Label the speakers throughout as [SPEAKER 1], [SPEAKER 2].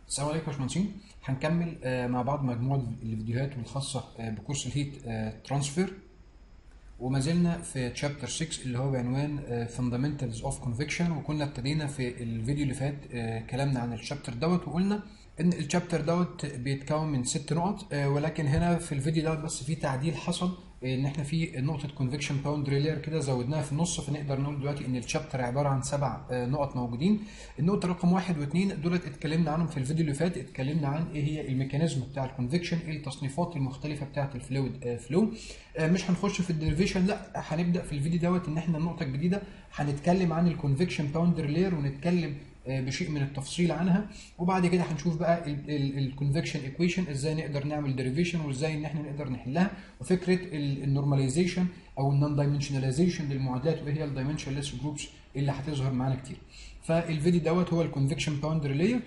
[SPEAKER 1] السلام عليكم يا باشمهندسين هنكمل آه، مع بعض مجموعة الفيديوهات الخاصة آه، بكورس الهيت ترانسفير وما زلنا في تشابتر 6 اللي هو بعنوان فاندامنتالز اوف كونفكشن وكنا ابتدينا في الفيديو اللي فات آه، كلامنا عن الشابتر دوت وقلنا ان الشابتر دوت بيتكون من ست نقط آه، ولكن هنا في الفيديو دوت بس في تعديل حصل آه، ان احنا في نقطة كونفكشن باوندري لير كده زودناها في النص فنقدر نقول دلوقتي ان الشابتر عبارة عن سبع آه، نقط موجودين النقطة رقم واحد واثنين دولت اتكلمنا عنهم في الفيديو اللي فات اتكلمنا عن ايه هي الميكانيزم بتاع الكونفكشن ايه التصنيفات المختلفة بتاعة الفلويد فلو مش هنخش في الديريفيشن لا هنبدا في الفيديو دوت ان احنا النقطة الجديدة هنتكلم عن الكونفكشن باوندر لير ونتكلم آه، بشيء من التفصيل عنها وبعد كده هنشوف بقى الكونفكشن ايكويشن ازاي نقدر نعمل ديريفيشن وازاي ان احنا نقدر نحلها وفكره النورماليزيشن او النون دايمنشناليزيشن للمعادلات وايه هي الدايمنشنلس جروبس اللي هتظهر معانا كتير فالفيديو دوت هو الكونفكشن باوندر لير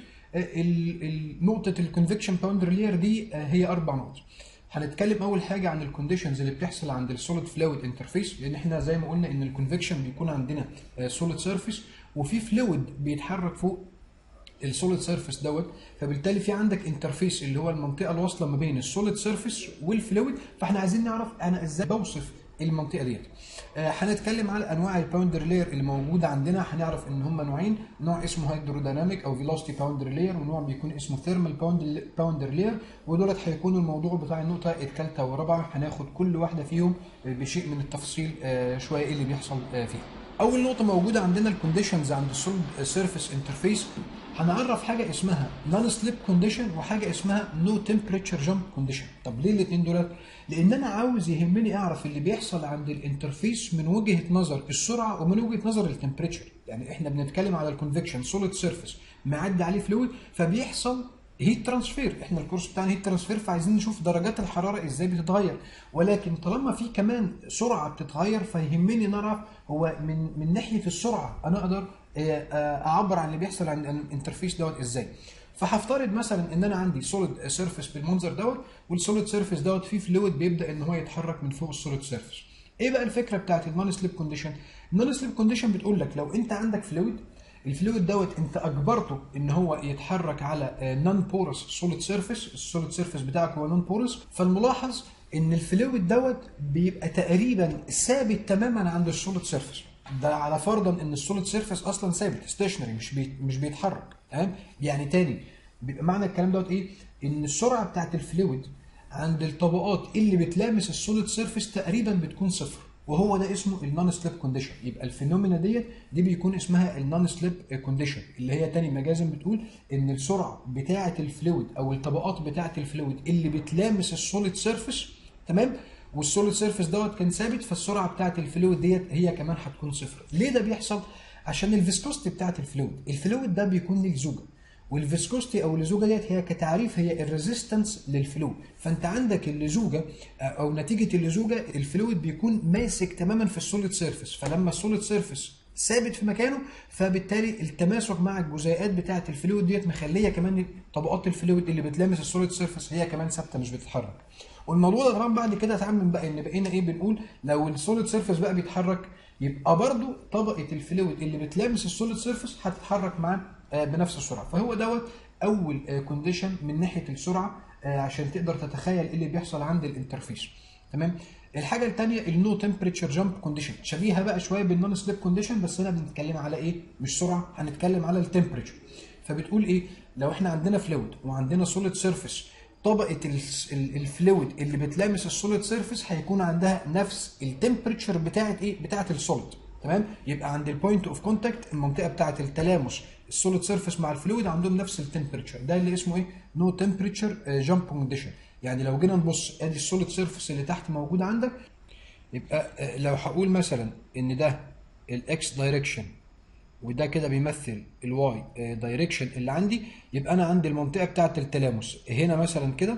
[SPEAKER 1] نقطه الكونفكشن باوندر لير دي آه، هي اربع نقط هنتكلم اول حاجه عن الكونديشنز اللي بتحصل عند السوليد فلويد انترفيس لان احنا زي ما قلنا ان الكونفكشن بيكون عندنا سوليد سيرفيس وفي فلويد بيتحرك فوق السوليد سيرفيس دوت فبالتالي في عندك انترفيس اللي هو المنطقه الواصله ما بين السوليد سيرفيس والفلويد فاحنا عايزين نعرف انا ازاي بوصف المنطقه ديت آه، هنتكلم على انواع الباوندر لير اللي موجوده عندنا هنعرف ان هم نوعين نوع اسمه هيدروديناميك او فيلوسيتي باوندر لير ونوع بيكون اسمه ثيرمال باوندر لير ودولت هيكونوا الموضوع بتاع النقطه الثالثه والرابعه هناخد كل واحده فيهم بشيء من التفصيل آه، شويه ايه اللي بيحصل آه، فيها اول نقطه موجوده عندنا الكونديشنز عند السوليد سيرفيس انترفيس هنعرف حاجه اسمها نون سليب كونديشن وحاجه اسمها نو تمبريتشر جامب كونديشن طب ليه الاثنين دول لان انا عاوز يهمني اعرف اللي بيحصل عند الانترفيس من وجهه نظر السرعه ومن وجهه نظر التمبريتشر يعني احنا بنتكلم على الكونفكشن سوليد سيرفيس معدي عليه فلويد فبيحصل هيت ترانسفير احنا الكورس بتاعنا هيت ترانسفير فعايزين نشوف درجات الحراره ازاي بتتغير ولكن طالما في كمان سرعه بتتغير فيهمني نعرف هو من من ناحيه السرعه انا اقدر آه، آه، اعبر عن اللي بيحصل عن الانترفيس دوت ازاي فهفترض مثلا ان انا عندي سوليد سيرفيس بالمنظر دوت والسوليد سيرفيس دوت فيه فلويد بيبدا ان هو يتحرك من فوق السوليد سيرفيس ايه بقى الفكره بتاعت النون سليب كونديشن النون سليب كونديشن بتقول لك لو انت عندك فلويد الفلويد دوت انت اجبرته ان هو يتحرك على نون بورس سوليد سيرفيس السوليد سيرفيس بتاعك هو نون بورس فالملاحظ ان الفلويد دوت بيبقى تقريبا ثابت تماما عند السوليد سيرفيس ده على فرضا ان السوليد سيرفيس اصلا ثابت ستيشنري مش بي مش بيتحرك تمام يعني تاني بيبقى معنى الكلام دوت ايه ان السرعه بتاعت الفلويد عند الطبقات اللي بتلامس السوليد سيرفيس تقريبا بتكون صفر وهو ده اسمه النون سليب كونديشن يبقى الفينومينا ديت دي بيكون اسمها النون سليب كونديشن اللي هي تاني مجازا بتقول ان السرعه بتاعه الفلويد او الطبقات بتاعه الفلويد اللي بتلامس السوليد سيرفيس تمام والسوليد سيرفيس دوت كان ثابت فالسرعه بتاعه الفلويد ديت هي كمان هتكون صفر ليه ده بيحصل عشان الفيسكوستي بتاعه الفلويد الفلويد ده بيكون للزوجه والفيسكوستي او اللزوجه ديت هي كتعريف هي الريزيستنس للفلو فانت عندك اللزوجه او نتيجه اللزوجه الفلويد بيكون ماسك تماما في السوليد سيرفيس فلما السوليد سيرفيس ثابت في مكانه فبالتالي التماسك مع الجزيئات بتاعه الفلويد ديت مخليه كمان طبقات الفلويد اللي بتلامس السوليد سيرفيس هي كمان ثابته مش بتتحرك والموضوع ده طبعا بعد كده اتعمم بقى ان بقينا ايه بنقول لو السوليد سيرفيس بقى بيتحرك يبقى برضو طبقه الفلويد اللي بتلامس السوليد سيرفيس هتتحرك معاه آه، بنفس السرعه فهو دوت اول كونديشن من ناحيه السرعه آه، عشان تقدر تتخيل ايه اللي بيحصل عند الانترفيس تمام الحاجه الثانيه النو تمبريتشر جامب كونديشن شبيهه بقى شويه بالنون سليب كونديشن بس هنا بنتكلم على ايه مش سرعه هنتكلم على التمبريتشر فبتقول ايه لو احنا عندنا فلويد وعندنا سوليد سيرفيس طبقه الفلويد اللي بتلامس السوليد سيرفيس هيكون عندها نفس التمبريتشر بتاعه ايه بتاعه السوليد تمام يبقى عند البوينت اوف كونتاكت المنطقه بتاعه التلامس السوليد سيرفيس مع الفلويد عندهم نفس التمبريتشر ده اللي اسمه ايه نو تمبريتشر جامب كونديشن يعني لو جينا نبص ادي السوليد سيرفيس اللي تحت موجود عندك يبقى آه، لو هقول مثلا ان ده الاكس دايركشن وده كده بيمثل الواي دايركشن اللي عندي يبقى انا عندي المنطقه بتاعه التلامس هنا مثلا كده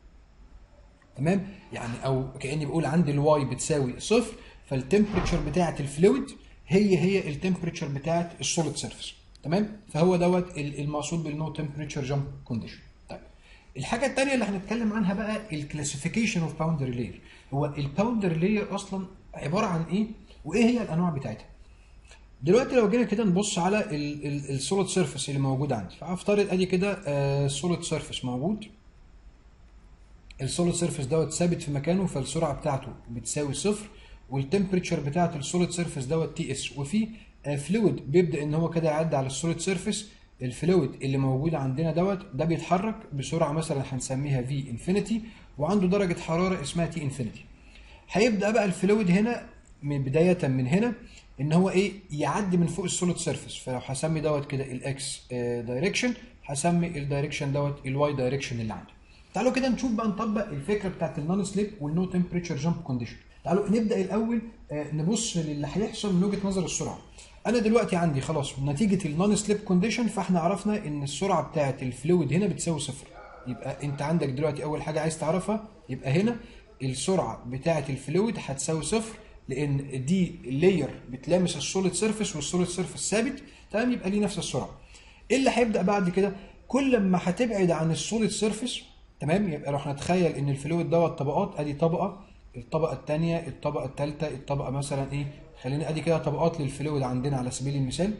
[SPEAKER 1] تمام يعني او كاني بقول عندي الواي بتساوي صفر فالتمبريتشر بتاعه الفلويد هي هي التمبريتشر بتاعه السوليد سيرفيس تمام فهو دوت ال- المقصود بالنو تمبريتشر جامب كونديشن طيب الحاجه الثانيه اللي هنتكلم عنها بقى الكلاسيفيكيشن اوف باوندري لاير هو الباوندري لاير اصلا عباره عن ايه وايه هي الانواع بتاعتها دلوقتي لو جينا كده نبص على السوليد سيرفيس اللي موجود عندي فافترض ادي كده سوليد سيرفيس موجود السوليد سيرفيس دوت ثابت في مكانه فالسرعه بتاعته بتساوي صفر والتمبريتشر بتاعت السوليد سيرفيس دوت تي اس وفي فلويد بيبدا ان هو كده يعدي على السوليد سيرفيس الفلويد اللي موجود عندنا دوت ده بيتحرك بسرعه مثلا هنسميها في انفينيتي وعنده درجه حراره اسمها تي انفينيتي هيبدا بقى الفلويد هنا من بدايه من هنا ان هو ايه يعدي من فوق السوليد سيرفيس فلو هسمي دوت كده الاكس دايركشن هسمي الدايركشن دوت الواي دايركشن اللي عندي تعالوا كده نشوف بقى نطبق الفكره بتاعت النون سليب والنو تمبريتشر جامب كونديشن تعالوا نبدا الاول نبص للي هيحصل من وجهه نظر السرعه انا دلوقتي عندي خلاص نتيجه النون سليب كونديشن فاحنا عرفنا ان السرعه بتاعه الفلويد هنا بتساوي صفر يبقى انت عندك دلوقتي اول حاجه عايز تعرفها يبقى هنا السرعه بتاعه الفلويد هتساوي صفر لان دي لاير بتلامس السوليد سيرفيس والسوليد سيرفيس ثابت تمام يبقى ليه نفس السرعه ايه اللي هيبدا بعد كده كل ما هتبعد عن السوليد سيرفيس تمام يبقى لو هنتخيل ان الفلويد دوت طبقات ادي طبقه الطبقه الثانيه الطبقه الثالثه الطبقه مثلا ايه خلينا ادي كده طبقات للفلويد عندنا على سبيل المثال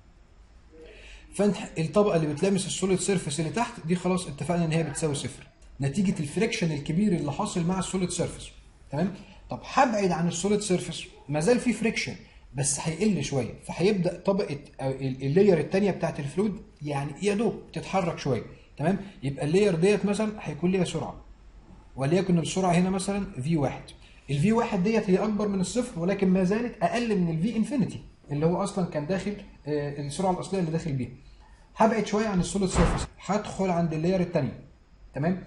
[SPEAKER 1] فانت الطبقه اللي بتلامس السوليد سيرفيس اللي تحت دي خلاص اتفقنا ان هي بتساوي صفر نتيجه الفريكشن الكبير اللي حاصل مع السوليد سيرفيس تمام طب هبعد عن السوليد سيرفيس ما زال في فريكشن بس هيقل شويه فهيبدا طبقه اللاير الثانيه بتاعت الفلويد يعني يا دوب تتحرك شويه تمام يبقى اللاير ديت مثلا هيكون ليها سرعه وليكن السرعه هنا مثلا في 1 الفي 1 ديت هي اكبر من الصفر ولكن ما زالت اقل من الفي انفينيتي اللي هو اصلا كان داخل السرعه الاصليه اللي داخل بيها هبعد شويه عن السوليد سيرفيس هدخل عند اللاير الثانيه تمام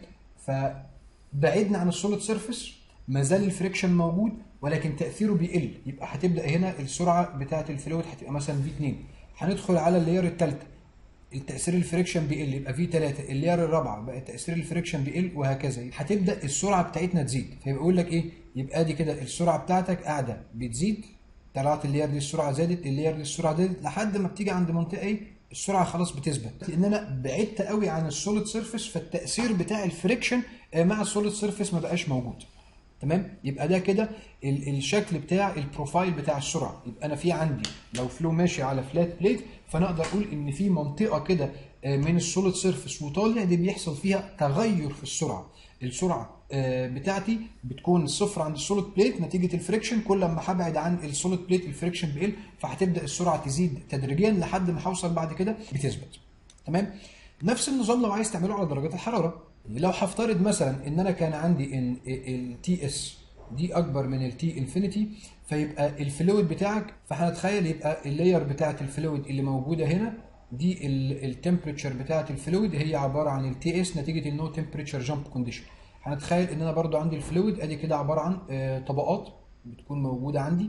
[SPEAKER 1] فبعدنا عن السوليد سيرفيس ما زال الفريكشن موجود ولكن تاثيره بيقل يبقى هتبدا هنا السرعه بتاعه الفلويد هتبقى مثلا في 2 هندخل على اللاير الثالثه التاثير الفريكشن بيقل يبقى في 3 اللاير الرابعه بقى تاثير الفريكشن بيقل وهكذا هتبدا السرعه بتاعتنا تزيد فيبقى يقول لك ايه يبقى دي كده السرعه بتاعتك قاعده بتزيد طلعت اللاير دي السرعه زادت اللاير دي السرعه زادت لحد ما بتيجي عند منطقه ايه السرعه خلاص بتثبت لان انا بعدت قوي عن السوليد سيرفيس فالتاثير بتاع الفريكشن مع السوليد سيرفيس ما بقاش موجود تمام يبقى ده كده الشكل بتاع البروفايل بتاع السرعه يبقى انا في عندي لو فلو ماشي على فلات بليت فانا اقدر اقول ان في منطقه كده من السوليد سيرفيس وطالع دي بيحصل فيها تغير في السرعه السرعه بتاعتي بتكون صفر عند السوليد بليت نتيجه الفريكشن كل ما هبعد عن السوليد بليت الفريكشن بيقل فهتبدا السرعه تزيد تدريجيا لحد ما هوصل بعد كده بتثبت تمام نفس النظام لو عايز تعمله على درجات الحراره لو هفترض مثلا ان انا كان عندي ان التي اس دي اكبر من التي انفينيتي فيبقى الفلويد بتاعك فهنتخيل يبقى اللاير بتاعه الفلويد اللي موجوده هنا دي التمبريتشر بتاعه الفلويد هي عباره عن التي اس نتيجه النو تمبريتشر جامب كونديشن هنتخيل ان انا برضو عندي الفلويد ادي كده عباره عن طبقات بتكون موجوده عندي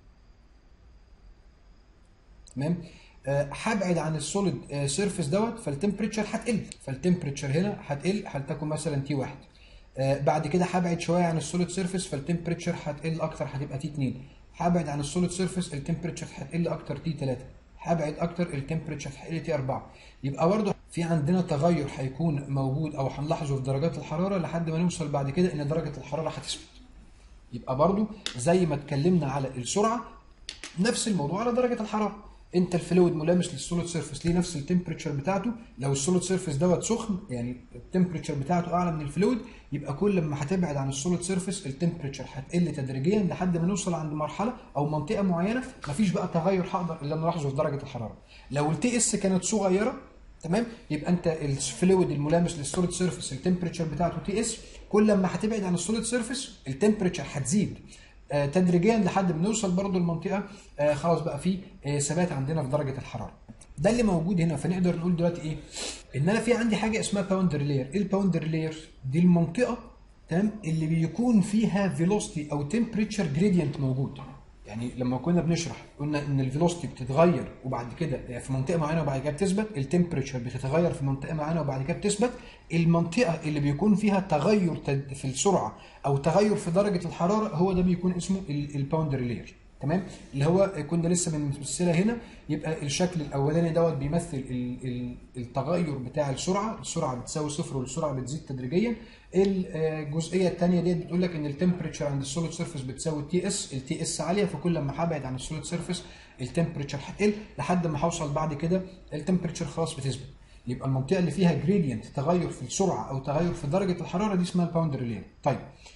[SPEAKER 1] تمام هبعد عن السوليد سيرفيس دوت فالتمبريتشر هتقل فالتمبريتشر هنا هتقل هتكون مثلا تي 1 بعد كده هبعد شويه عن السوليد سيرفيس فالتمبريتشر هتقل اكتر هتبقى تي 2 هبعد عن السوليد سيرفيس التمبريتشر هتقل اكتر تي 3 هبعد اكتر التمبريتشر هتقل تي 4 يبقى برضه في عندنا تغير هيكون موجود او هنلاحظه في درجات الحراره لحد ما نوصل بعد كده ان درجه الحراره هتثبت يبقى برضه زي ما اتكلمنا على السرعه نفس الموضوع على درجه الحراره انت الفلويد ملامس للسوليد سيرفيس ليه نفس التمبريتشر بتاعته لو السوليد سيرفيس دوت سخن يعني التمبريتشر بتاعته اعلى من الفلويد يبقى كل ما هتبعد عن السوليد سيرفيس التمبريتشر هتقل تدريجيا لحد ما نوصل عند مرحله او منطقه معينه مفيش بقى تغير هقدر الا نلاحظه في درجه الحراره لو التي اس كانت صغيره تمام يبقى انت الفلويد الملامس للسوليد سيرفيس التمبريتشر بتاعته تي اس كل ما هتبعد عن السوليد سيرفيس التمبريتشر هتزيد آه تدريجيا لحد ما نوصل برضو لمنطقه آه خلاص بقى في آه ثبات عندنا في درجه الحراره ده اللي موجود هنا فنقدر نقول دلوقتي ايه ان انا في عندي حاجه اسمها باوندر لاير ايه الباوندر لاير دي المنطقه تمام اللي بيكون فيها فيلوسيتي او تمبريتشر جريدينت موجود يعني لما كنا بنشرح قلنا ان الفيلوسيتي بتتغير وبعد كده في منطقه معينه وبعد كده بتثبت التمبريتشر بتتغير في منطقه معينه وبعد كده بتثبت المنطقه اللي بيكون فيها تغير في السرعه او تغير في درجه الحراره هو ده بيكون اسمه الباوندر لاير تمام اللي هو كنا لسه بنمثلها هنا يبقى الشكل الاولاني دوت بيمثل التغير بتاع السرعه السرعه بتساوي صفر والسرعه بتزيد تدريجيا الجزئيه الثانيه ديت بتقول لك ان التمبريتشر عند السوليد سيرفيس بتساوي تي اس التي اس عاليه فكل ما هبعد عن السوليد سيرفيس التمبريتشر هتقل لحد ما هوصل بعد كده التمبريتشر خلاص بتثبت يبقى المنطقه اللي فيها جريدينت تغير في السرعه او تغير في درجه الحراره دي اسمها الباوندري لاير طيب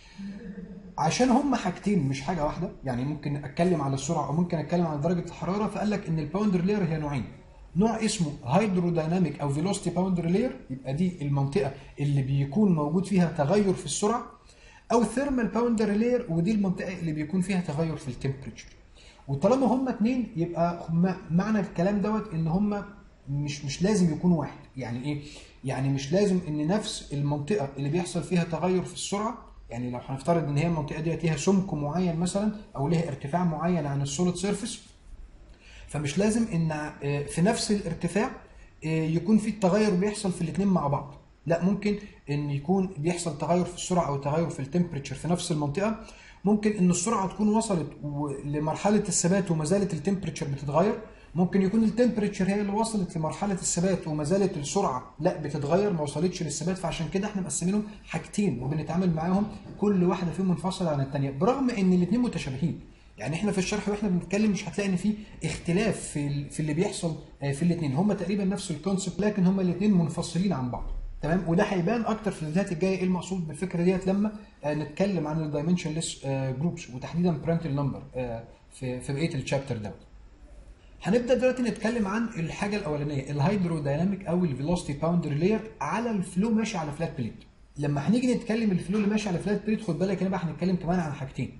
[SPEAKER 1] عشان هم حاجتين مش حاجه واحده يعني ممكن اتكلم على السرعه او ممكن اتكلم على درجه الحراره فقال لك ان الباوندر لاير هي نوعين نوع اسمه هيدرودايناميك او فيلوسيتي باوندر لاير يبقى دي المنطقه اللي بيكون موجود فيها تغير في السرعه او ثيرمال باوندر لاير ودي المنطقه اللي بيكون فيها تغير في التمبريتشر وطالما هم اتنين يبقى هم معنى الكلام دوت ان هم مش مش لازم يكونوا واحد يعني ايه يعني مش لازم ان نفس المنطقه اللي بيحصل فيها تغير في السرعه يعني لو هنفترض ان هي المنطقه ديت ليها سمك معين مثلا او ليها ارتفاع معين عن السوليد سيرفيس فمش لازم ان آه، في نفس الارتفاع آه، يكون في التغير بيحصل في الاثنين مع بعض لا ممكن ان يكون بيحصل تغير في السرعه او تغير في التمبريتشر في نفس المنطقه ممكن ان السرعه تكون وصلت و- لمرحله الثبات وما زالت التمبريتشر بتتغير ممكن يكون التمبريتشر هي اللي وصلت لمرحله الثبات وما زالت السرعه لا بتتغير ما وصلتش للثبات فعشان كده احنا مقسمينهم حاجتين وبنتعامل معاهم كل واحده فيهم منفصله عن الثانيه برغم ان الاثنين متشابهين يعني احنا في الشرح واحنا بنتكلم مش هتلاقي ان في اختلاف في ال- في اللي بيحصل آه، في الاثنين هم تقريبا نفس الكونسبت لكن هم الاثنين منفصلين عن بعض تمام وده هيبان اكتر في الفيديوهات الجايه ايه المقصود بالفكره ديت لما آه، نتكلم عن الدايمنشنلس جروبس وتحديدا برانتل نمبر في في بقيه الشابتر دوت هنبدا دلوقتي نتكلم عن الحاجه الاولانيه الهيدرودايناميك او الفيلوسيتي باوندر لاير على الفلو ماشي على فلات بليت لما هنيجي نتكلم الفلو اللي ماشي على فلات بليت خد بالك هنا بقى هنتكلم كمان عن حاجتين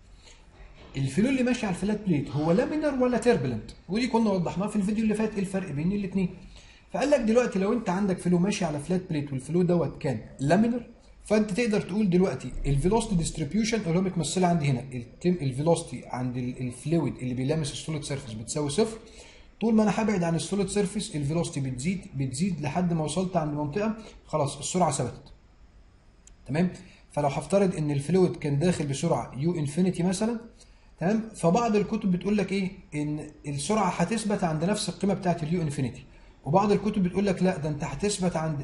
[SPEAKER 1] الفلو اللي ماشي على الفلات بليت هو لامينر ولا تيربلنت ودي كنا وضحناها في الفيديو اللي فات ايه الفرق بين الاثنين فقال لك دلوقتي لو انت عندك فلو ماشي على فلات بليت والفلو دوت كان لامينر فانت تقدر تقول دلوقتي الفيلوسيتي ديستريبيوشن اللي هو متمثله عندي هنا الفيلوسيتي عند ال- الفلويد اللي بيلامس السوليد سيرفيس بتساوي صفر طول ما انا هبعد عن السوليد سيرفيس الفيلوسيتي بتزيد بتزيد لحد ما وصلت عند منطقه خلاص السرعه ثبتت تمام فلو هفترض ان الفلويد كان داخل بسرعه يو انفينيتي مثلا تمام فبعض الكتب بتقول لك ايه ان السرعه هتثبت عند نفس القيمه بتاعت اليو انفينيتي وبعض الكتب بتقول لك لا ده انت هتثبت عند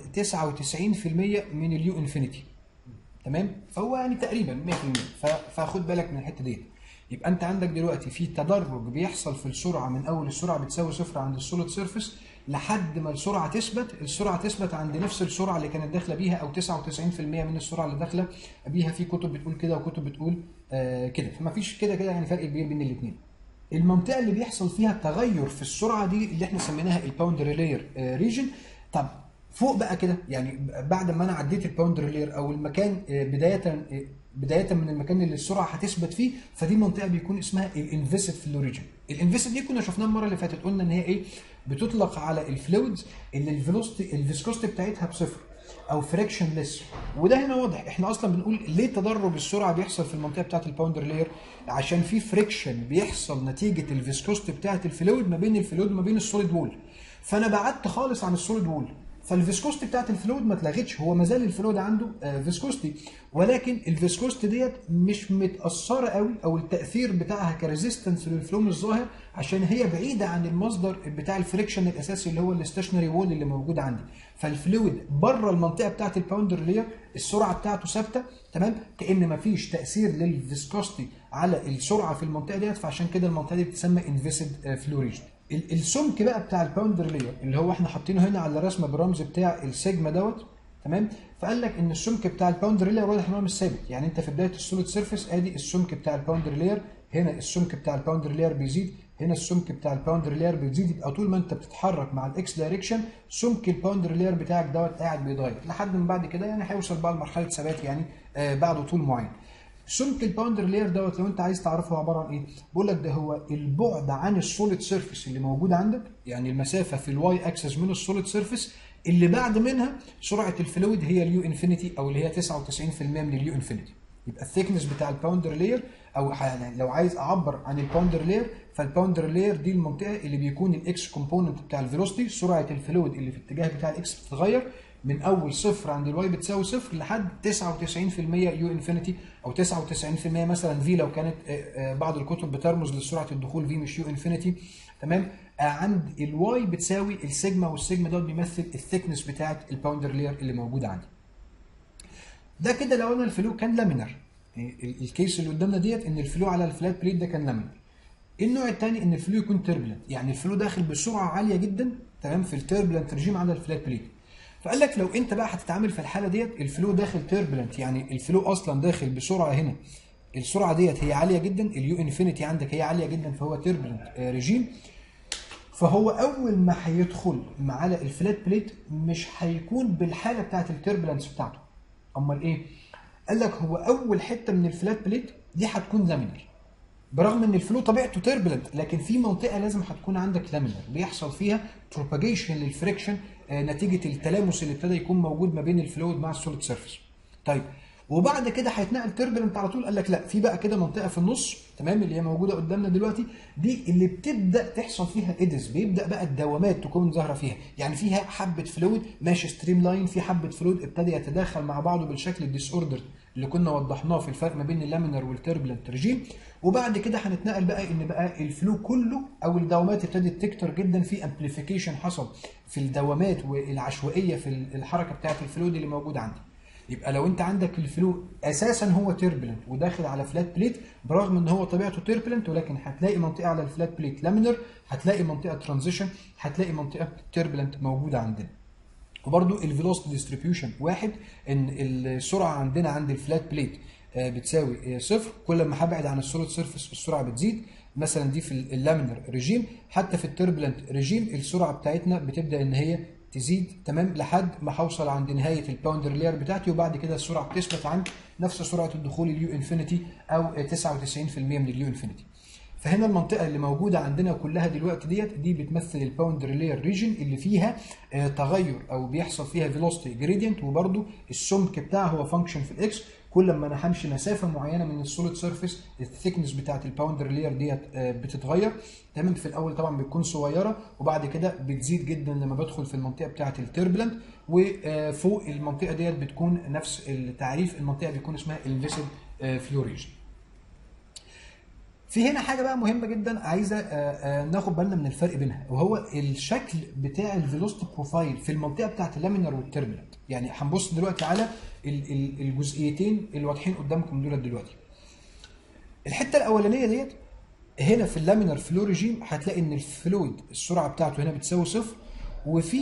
[SPEAKER 1] 99% من اليو انفينيتي تمام فهو يعني تقريبا 100% ف- فخد بالك من الحته ديت يبقى انت عندك دلوقتي في تدرج بيحصل في السرعه من اول السرعه بتساوي صفر عند السوليد سيرفيس لحد ما السرعه تثبت السرعه تثبت عند نفس السرعه اللي كانت داخله بيها او 99% من السرعه اللي داخله بيها في كتب بتقول كده وكتب بتقول آه كده فما فيش كده كده يعني فرق كبير بين الاثنين المنطقه اللي بيحصل فيها تغير في السرعه دي اللي احنا سميناها الباوندري لاير ريجن طب فوق بقى كده يعني بعد ما انا عديت الباوندري لاير او المكان آه، بدايه آه، بدايه من المكان اللي السرعه هتثبت فيه فدي منطقه بيكون اسمها الانفيسد فلو ريجن الانفيسد دي كنا شفناها المره اللي فاتت قلنا ان هي ايه بتطلق على الفلويدز اللي الفيلوسيتي الفيسكوستي بتاعتها بصفر او فريكشن ليس وده هنا واضح احنا اصلا بنقول ليه تدرج السرعه بيحصل في المنطقه بتاعه الباوندر لاير عشان في فريكشن بيحصل نتيجه الفيسكوستي بتاعه الفلويد ما بين الفلويد وما بين السوليد وول فانا بعدت خالص عن السوليد وول فالفيسكوستي بتاعت الفلويد ما اتلغتش هو ما زال الفلويد عنده آه، فيسكوستي ولكن الفيسكوستي ديت مش متاثره قوي او التاثير بتاعها كريزيستنس للفلو مش ظاهر عشان هي بعيده عن المصدر بتاع الفريكشن الاساسي اللي هو الاستشنري وول اللي موجود عندي فالفلويد بره المنطقه بتاعت الباوندر لير السرعه بتاعته ثابته تمام كان ما فيش تاثير للفيسكوستي على السرعه في المنطقه ديت فعشان كده المنطقه دي بتسمى انفيسد فلو ريجن ال- السمك بقى بتاع الباوندر لير اللي هو احنا حاطينه هنا على الرسمه بالرمز بتاع السيجما دوت تمام فقال لك ان السمك بتاع الباوندر لير واضح ان هو مش ثابت يعني انت في بدايه السوليد سيرفيس ادي السمك بتاع الباوندر لير هنا السمك بتاع الباوندر لير بيزيد هنا السمك بتاع الباوندر لير بيزيد يبقى طول ما انت بتتحرك مع الاكس دايركشن سمك الباوندر لير بتاعك دوت قاعد بيتغير لحد ما بعد كده يعني هيوصل بقى لمرحله ثبات يعني آه بعده طول معين سمك الباوندر لاير دوت لو انت عايز تعرفه عباره عن ايه بقول لك ده هو البعد عن السوليد سيرفيس اللي موجود عندك يعني المسافه في الواي اكسس من السوليد سيرفيس اللي بعد منها سرعه الفلويد هي اليو انفينيتي او اللي هي 99% من اليو انفينيتي يبقى الثيكنس بتاع الباوندر لاير او يعني لو عايز اعبر عن الباوندر لاير فالباوندر لاير دي المنطقه اللي بيكون الاكس كومبوننت بتاع الفيلوسيتي سرعه الفلويد اللي في الاتجاه بتاع الاكس بتتغير من اول صفر عند الواي بتساوي صفر لحد 99% يو انفينيتي او 99% مثلا في لو كانت آه، آه، بعض الكتب بترمز لسرعه الدخول في مش يو انفينيتي تمام آه، عند الواي بتساوي السيجما والسيجما دوت بيمثل الثيكنس بتاعه الباوندر لاير اللي موجوده عندي ده كده لو انا الفلو كان لامينر ال- الكيس اللي قدامنا ديت ان الفلو على الفلات بليت ده كان لامينر النوع الثاني ان الفلو يكون تربلنت يعني الفلو داخل بسرعه عاليه جدا تمام في التربلنت ريجيم على الفلات بليت فقال لك لو انت بقى هتتعامل في الحاله ديت الفلو داخل تربلنت يعني الفلو اصلا داخل بسرعه هنا السرعه ديت هي عاليه جدا اليو انفينيتي عندك هي عاليه جدا فهو تربلنت ريجيم فهو اول ما هيدخل على الفلات بليت مش هيكون بالحاله بتاعت التربلنس بتاعته امال ايه قال لك هو اول حته من الفلات بليت دي هتكون لامينر برغم ان الفلو طبيعته تربلنت لكن في منطقه لازم هتكون عندك لامينر بيحصل فيها بروباجيشن للفريكشن نتيجه التلامس اللي ابتدى يكون موجود ما بين الفلويد مع السوليد سيرفيس طيب وبعد كده هيتنقل تربلنت على طول قال لك لا في بقى كده منطقه في النص تمام اللي هي موجوده قدامنا دلوقتي دي اللي بتبدا تحصل فيها ايدز بيبدا بقى الدوامات تكون ظاهره فيها يعني فيها حبه فلويد ماشي ستريم لاين في حبه فلويد ابتدى يتداخل مع بعضه بالشكل الديس اوردر اللي كنا وضحناه في الفرق ما بين اللامينر والتربلنت ريجيم وبعد كده هنتنقل بقى ان بقى الفلو كله او الدوامات ابتدت تكتر جدا في امبليفيكيشن حصل في الدوامات والعشوائيه في الحركه بتاعه الفلويد اللي موجود عندي يبقى لو انت عندك الفلو اساسا هو تيربلنت وداخل على فلات بليت برغم ان هو طبيعته تيربلنت ولكن هتلاقي منطقه على الفلات بليت لامينر هتلاقي منطقه ترانزيشن هتلاقي منطقه تيربلنت موجوده عندنا وبرده الفيلوسيتي ديستريبيوشن واحد ان السرعه عندنا عند الفلات بليت بتساوي صفر كل ما هبعد عن السوليد سيرفيس السرعه بتزيد مثلا دي في اللامينر ريجيم حتى في التربلنت ريجيم السرعه بتاعتنا بتبدا ان هي تزيد تمام لحد ما هوصل عند نهايه الباوندر لاير بتاعتي وبعد كده السرعه بتثبت عند نفس سرعه الدخول اليو انفينيتي او 99% من اليو انفينيتي فهنا المنطقه اللي موجوده عندنا كلها دلوقتي ديت دي بتمثل الباوندر لاير ريجن اللي فيها آه تغير او بيحصل فيها فيلوسيتي جريدينت وبرده السمك بتاعها هو فانكشن في الاكس كل ما انا همشي مسافه معينه من السوليد سيرفيس الثيكنس بتاعت الباوندر لاير ديت آه بتتغير تمام في الاول طبعا بتكون صغيره وبعد كده بتزيد جدا لما بدخل في المنطقه بتاعت التربلنت وفوق المنطقه ديت بتكون نفس التعريف المنطقه بيكون اسمها الفيسد فلو ريجن في هنا حاجه بقى مهمه جدا عايزه ناخد بالنا من الفرق بينها وهو الشكل بتاع الفيلوسيتي بروفايل في المنطقه بتاعت اللامينر والتربلنت يعني هنبص دلوقتي على الجزئيتين اللي واضحين قدامكم دول دلوقتي الحته الاولانيه ديت هنا في اللامينر فلو ريجيم هتلاقي ان الفلويد السرعه بتاعته هنا بتساوي صفر وفي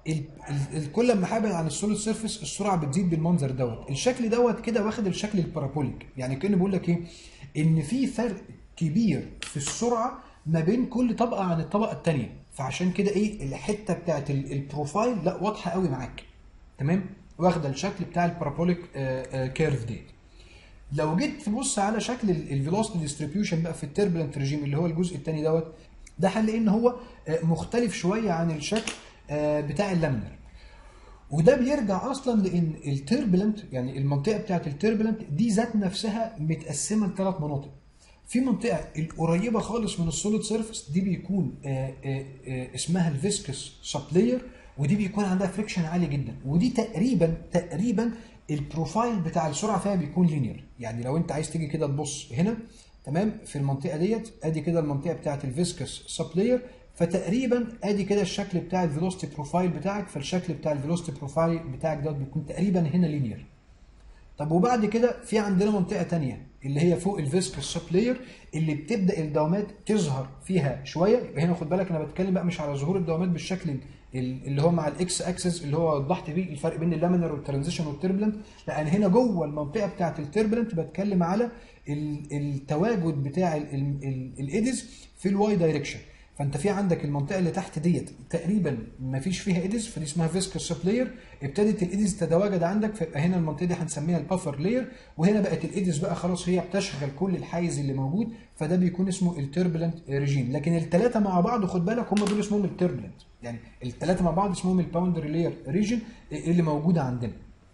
[SPEAKER 1] كل ما هبعد عن السوليد سيرفيس السرعه بتزيد بالمنظر دوت الشكل دوت كده واخد الشكل البارابوليك يعني كانه بيقول لك ايه ان في فرق كبير في السرعه ما بين كل طبقه عن الطبقه الثانيه فعشان كده ايه الحته بتاعت البروفايل لا واضحه قوي معاك تمام واخده الشكل بتاع البارابوليك كيرف ديت لو جيت تبص على شكل الفيلوسيتي ديستريبيوشن بقى في التربلنت ريجيم اللي هو الجزء الثاني دوت ده هنلاقي ان هو مختلف شويه عن الشكل بتاع اللامينر وده بيرجع اصلا لان التربلنت يعني المنطقه بتاعت التربلنت دي ذات نفسها متقسمه لثلاث مناطق في منطقه القريبه خالص من السوليد سيرفيس دي بيكون آآ آآ اسمها الفيسكس سبلاير ودي بيكون عندها فريكشن عالي جدا ودي تقريبا تقريبا البروفايل بتاع السرعه فيها بيكون لينير يعني لو انت عايز تيجي كده تبص هنا تمام في المنطقه ديت ادي كده المنطقه بتاعت الفيسكس سبلاير فتقريبا ادي كده الشكل بتاع الفيلوسيتي بروفايل بتاعك فالشكل بتاع الفيلوسيتي بروفايل بتاعك دوت بيكون تقريبا هنا لينير طب وبعد كده في عندنا منطقه ثانيه اللي هي فوق الفيسكس سبلاير اللي بتبدا الدوامات تظهر فيها شويه يبقى هنا خد بالك انا بتكلم بقى مش على ظهور الدوامات بالشكل اللي هو مع الاكس اكسس اللي هو وضحت بيه الفرق بين اللامينر والترانزيشن والتربلنت لان هنا جوه المنطقه بتاعه التربلنت بتكلم على التواجد بتاع الايدز في الواي دايركشن فانت في عندك المنطقه اللي تحت ديت تقريبا ما فيش فيها ايدز فدي اسمها فيسكس سبلاير ابتدت الايدز تتواجد عندك فيبقى هنا المنطقه دي هنسميها البافر لاير وهنا بقت الايدز بقى خلاص هي بتشغل كل الحيز اللي موجود فده بيكون اسمه التربلنت ريجيم لكن الثلاثه مع بعض خد بالك هم دول اسمهم التربلنت يعني الثلاثه مع بعض اسمهم الباوندر لاير ريجن اللي موجوده عندنا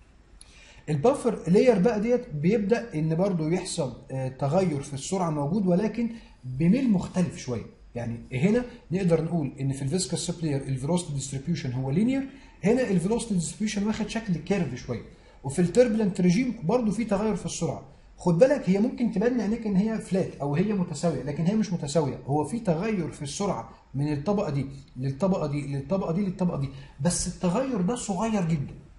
[SPEAKER 1] البافر لاير بقى ديت بيبدا ان برضو يحصل تغير في السرعه موجود ولكن بميل مختلف شويه يعني هنا نقدر نقول ان في الفيسكس سبلاير الفيلوسيتي ديستريبيوشن هو لينير هنا الفيلوسيتي ديستريبيوشن واخد شكل كيرف شويه وفي التربلنت ريجيم برضو في تغير في السرعه خد بالك هي ممكن تبان عينيك ان هي فلات او هي متساويه لكن هي مش متساويه هو في تغير في السرعه من الطبقه دي للطبقه دي للطبقه دي للطبقه دي بس التغير ده صغير جدا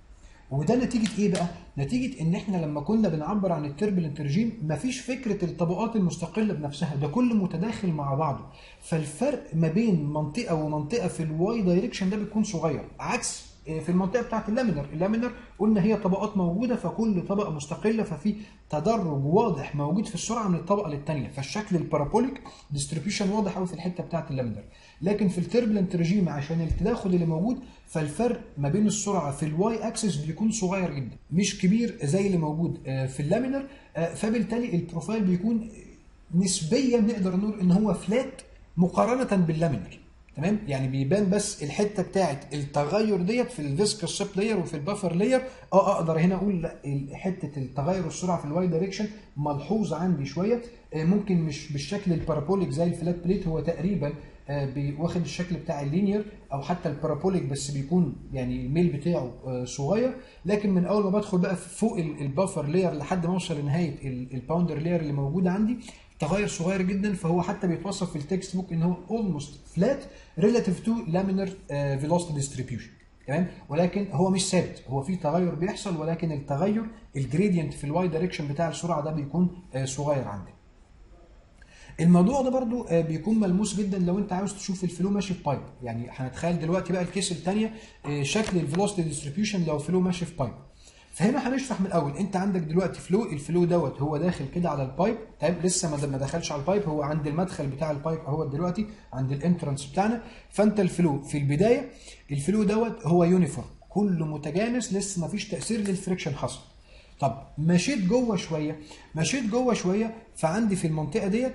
[SPEAKER 1] وده نتيجه ايه بقى نتيجه ان احنا لما كنا بنعبر عن التربلنت ريجيم مفيش فكره الطبقات المستقله بنفسها ده كله متداخل مع بعضه فالفرق ما بين منطقه ومنطقه في الواي دايركشن ده بيكون صغير عكس في المنطقه بتاعت اللامينر اللامينر قلنا هي طبقات موجوده فكل طبقه مستقله ففي تدرج واضح موجود في السرعه من الطبقه للثانيه فالشكل البارابوليك ديستريبيوشن واضح قوي في الحته بتاعت اللامينر لكن في التربلنت ريجيم عشان التداخل اللي موجود فالفرق ما بين السرعه في الواي اكسس بيكون صغير جدا مش كبير زي اللي موجود في اللامينر فبالتالي البروفايل بيكون نسبيا نقدر نقول ان هو فلات مقارنه باللامينر تمام يعني بيبان بس الحته بتاعت التغير ديت في الفيسكس سب لاير وفي البفر لاير اه اقدر هنا اقول لا حته التغير السرعه في الواي دايركشن ملحوظ عندي شويه آه ممكن مش بالشكل البارابوليك زي الفلات بليت هو تقريبا آه واخد الشكل بتاع اللينير او حتى البارابوليك بس بيكون يعني الميل بتاعه آه صغير لكن من اول ما بدخل بقى فوق البفر لاير لحد ما اوصل لنهايه الباوندر لاير اللي موجوده عندي تغير صغير جدا فهو حتى بيتوصف في التكست بوك ان هو اولموست فلات ريلاتيف تو لامينر فيلوسيتي ديستريبيوشن تمام ولكن هو مش ثابت هو في تغير بيحصل ولكن التغير الجريدينت في الواي دايركشن بتاع السرعه ده بيكون uh, صغير عندي الموضوع ده برضو uh, بيكون ملموس جدا لو انت عاوز تشوف الفلو ماشي في بايب يعني هنتخيل دلوقتي بقى الكيس الثانيه uh, شكل الفيلوسيتي ديستريبيوشن لو فلو ماشي في بايب فهنا هنشرح من الاول انت عندك دلوقتي فلو الفلو دوت هو داخل كده على البايب طيب لسه ما دخلش على البايب هو عند المدخل بتاع البايب اهو دلوقتي عند الانترنس بتاعنا فانت الفلو في البدايه الفلو دوت هو يونيفورم كله متجانس لسه ما فيش تاثير للفريكشن حصل طب مشيت جوه شويه مشيت جوه شويه فعندي في المنطقه ديت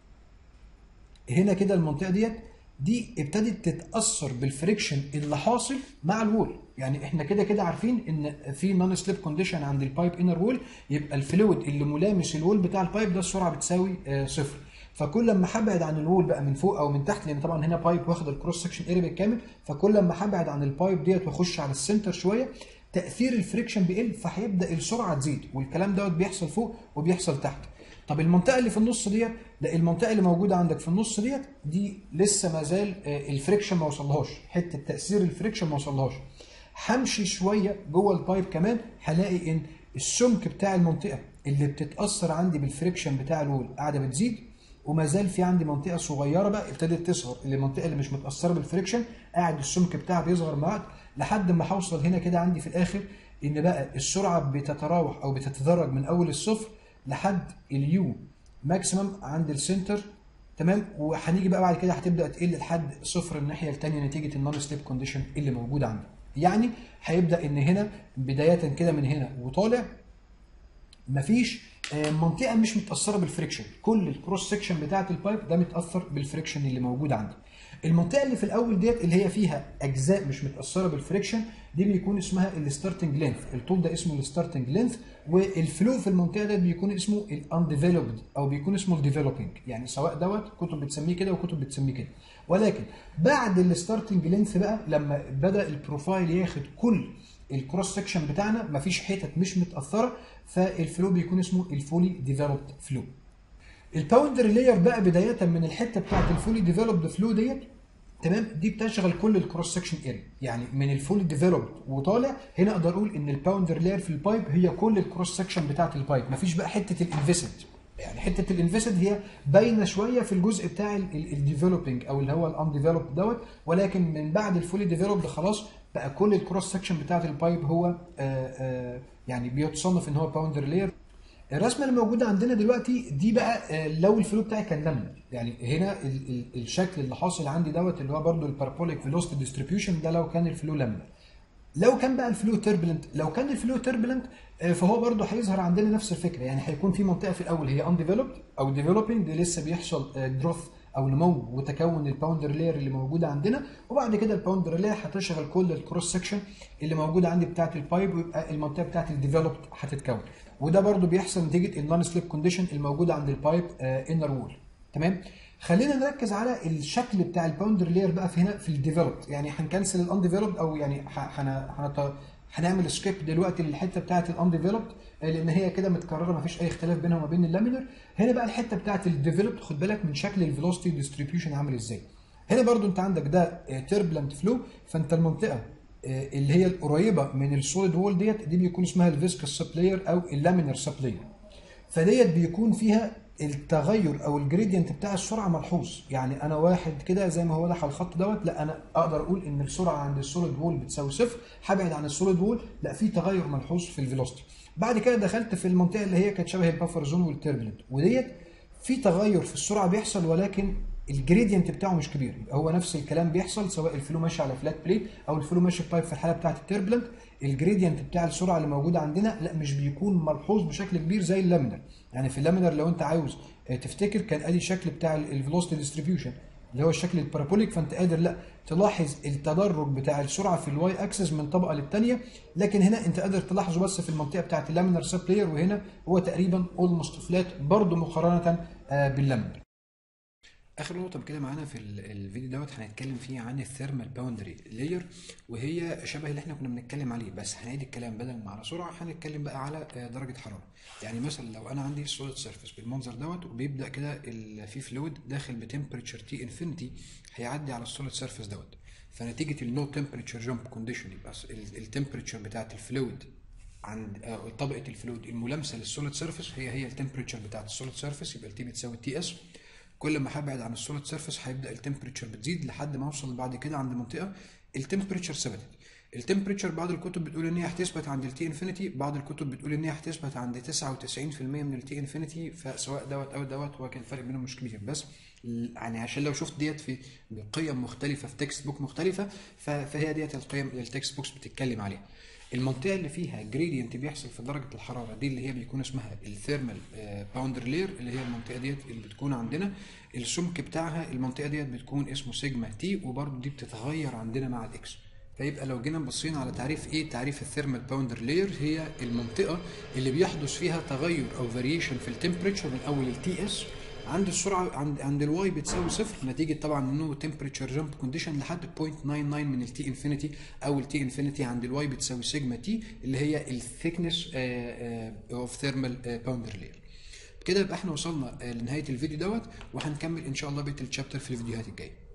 [SPEAKER 1] هنا كده المنطقه ديت دي ابتدت تتاثر بالفريكشن اللي حاصل مع الوول يعني احنا كده كده عارفين ان في نون سليب كونديشن عند البايب انر وول يبقى الفلويد اللي ملامس الوول بتاع البايب ده السرعه بتساوي آه صفر فكل لما هبعد عن الوول بقى من فوق او من تحت لان طبعا هنا بايب واخد الكروس سكشن اريا بالكامل فكل لما هبعد عن البايب ديت واخش على السنتر شويه تاثير الفريكشن بيقل فهيبدا السرعه تزيد والكلام دوت بيحصل فوق وبيحصل تحت طب المنطقه اللي في النص ديت ده المنطقه اللي موجوده عندك في النص ديت دي لسه ما زال الفريكشن ما وصلهاش حته تاثير الفريكشن ما وصلهاش همشي شويه جوه البايب كمان هلاقي ان السمك بتاع المنطقه اللي بتتاثر عندي بالفريكشن بتاع الوول قاعده بتزيد وما زال في عندي منطقه صغيره بقى ابتدت تصغر اللي المنطقه اللي مش متاثره بالفريكشن قاعد السمك بتاعها بيصغر معاك لحد ما هوصل هنا كده عندي في الاخر ان بقى السرعه بتتراوح او بتتدرج من اول الصفر لحد اليو ماكسيمم عند السنتر تمام وهنيجي بقى بعد كده هتبدا تقل لحد صفر الناحيه الثانيه نتيجه النون ستيب كونديشن اللي موجود عندي يعني هيبدا ان هنا بدايه كده من هنا وطالع مفيش منطقه مش متاثره بالفريكشن كل الكروس سكشن بتاعه البايب ده متاثر بالفريكشن اللي موجود عندي المنطقه اللي في الاول ديت اللي هي فيها اجزاء مش متاثره بالفريكشن دي بيكون اسمها الستارتنج لينث الطول ده اسمه الستارتنج لينث والفلو في المنطقه ديت بيكون اسمه الانديفلوبد او بيكون اسمه الديفلوبينج يعني سواء دوت كتب بتسميه كده وكتب بتسميه كده ولكن بعد الستارتنج لينث بقى لما بدا البروفايل ياخد كل الكروس سكشن بتاعنا مفيش حتت مش متاثره فالفلو بيكون اسمه الفولي ديفلوبد فلو الباوندر لاير بقى بدايه من الحته بتاعت الفولي ديفلوبد فلو ديت تمام دي بتشغل كل الكروس سكشن اريا يعني من الفولي ديفلوبد وطالع هنا اقدر اقول ان الباوندر لاير في البايب هي كل الكروس سكشن بتاعت البايب مفيش بقى حته الانفيسد يعني حته الانفيسد هي باينه شويه في الجزء بتاع الديفلوبينج او اللي هو الانديفلوبد دوت ولكن من بعد الفولي ديفلوبد خلاص بقى كل الكروس سكشن بتاعت البايب هو آآ آآ يعني بيتصنف ان هو باوندر لاير الرسمه اللي موجوده عندنا دلوقتي دي بقى لو الفلو بتاعي كان لامينر يعني هنا ال ال الشكل اللي حاصل عندي دوت اللي هو برده البارابوليك فيلوسيتي ديستريبيوشن ده لو كان الفلو لامينر لو كان بقى الفلو تربلنت لو كان الفلو تربلنت فهو برده هيظهر عندنا نفس الفكره يعني هيكون في منطقه في الاول هي انديفلوبد او ديفلوبينج دي لسه بيحصل جروث او نمو وتكون الباوندر لاير اللي موجوده عندنا وبعد كده الباوندر لاير هتشغل كل الكروس سكشن اللي موجوده عندي بتاعه البايب ويبقى المنطقه بتاعه الديفلوبد هتتكون وده برده بيحصل نتيجه النون سليب كونديشن الموجوده عند البايب انر وول تمام خلينا نركز على الشكل بتاع الباوندر لاير بقى في هنا في الديفلوبد يعني هنكنسل الانديفلوبد او يعني هنعمل سكيب دلوقتي للحته بتاعه الانديفلوبد لان هي كده متكرره مفيش اي اختلاف بينها وما بين اللامينر هنا بقى الحته بتاعه الديفلوبد خد بالك من شكل الفيلوسيتي ديستريبيوشن عامل ازاي هنا برضو انت عندك ده تربلنت فلو فانت المنطقه آه، اللي هي القريبه من السوليد وول ديت دي بيكون اسمها الفيسكس سبلاير او اللامينر سبلاير فديت بيكون فيها التغير او الجريدينت بتاع السرعه ملحوظ يعني انا واحد كده زي ما هو راح على الخط دوت لا انا اقدر اقول ان السرعه عند السوليد وول بتساوي صفر هبعد عن السوليد وول لا في تغير ملحوظ في الفيلوسيتي بعد كده دخلت في المنطقه اللي هي كانت شبه البافر زون والتربلنت وديت في تغير في السرعه بيحصل ولكن الجريدينت بتاعه مش كبير يبقى هو نفس الكلام بيحصل سواء الفلو ماشي على فلات بليت او الفلو ماشي بايب في الحاله بتاعت التربلنت الجريدينت بتاع السرعه اللي موجوده عندنا لا مش بيكون ملحوظ بشكل كبير زي اللامينر يعني في اللامينر لو انت عاوز آه، تفتكر كان ادي الشكل بتاع الفيلوسيتي ديستريبيوشن اللي هو الشكل البارابوليك فانت قادر لا تلاحظ التدرج بتاع السرعه في الواي اكسس من طبقه للثانيه لكن هنا انت قادر تلاحظه بس في المنطقه بتاعت اللامينر سب لاير وهنا هو تقريبا اولموست فلات برضه مقارنه آه، باللامينر اخر نقطه كده معانا في ال- الفيديو دوت هنتكلم فيه عن الثيرمال باوندري لاير وهي شبه اللي احنا كنا بنتكلم عليه بس هنعيد الكلام بدل ما على سرعه هنتكلم بقى على آه، درجه حراره يعني مثلا لو انا عندي سوليد سيرفيس بالمنظر دوت وبيبدا كده ال- في فلويد داخل بتمبريتشر تي انفينيتي هيعدي على السوليد سيرفيس دوت فنتيجه النو تمبريتشر جامب كونديشن يبقى التمبريتشر بتاعت الفلويد عند آه، طبقه الفلويد الملامسه للسوليد سيرفيس هي هي التمبريتشر بتاعت السوليد سيرفيس يبقى التي بتساوي تي اس كل ما هبعد عن السوليد سيرفيس هيبدا التمبريتشر بتزيد لحد ما اوصل بعد كده عند منطقه التمبريتشر ثبتت التمبريتشر بعض الكتب بتقول ان هي هتثبت عند التي انفينيتي بعض الكتب بتقول ان هي هتثبت عند 99% من التي انفينيتي فسواء دوت او دوت هو كان الفرق بينهم مش كبير بس ال- يعني عشان لو شفت ديت في بقيم مختلفه في تكست بوك مختلفه ف- فهي ديت القيم اللي التكست بوكس بتتكلم عليها المنطقه اللي فيها جريدينت بيحصل في درجه الحراره دي اللي هي بيكون اسمها الثيرمال باوندر لير اللي هي المنطقه ديت اللي بتكون عندنا السمك بتاعها المنطقه ديت بتكون اسمه سيجما تي وبرضه دي بتتغير عندنا مع الاكس فيبقى لو جينا بصينا على تعريف ايه تعريف الثيرمال باوندر لير هي المنطقه اللي بيحدث فيها تغير او فاريشن في التمبريتشر من اول التي اس عند السرعه عند عند الواي بتساوي صفر نتيجه طبعا انه تمبريتشر جامب كونديشن لحد 0.99 من التي انفينيتي او التي انفينيتي عند الواي بتساوي سيجما تي اللي هي الثيكنس اوف ثيرمال باوندر لير كده يبقى احنا وصلنا آه، لنهايه الفيديو دوت وهنكمل ان شاء الله بقيه الشابتر في الفيديوهات الجايه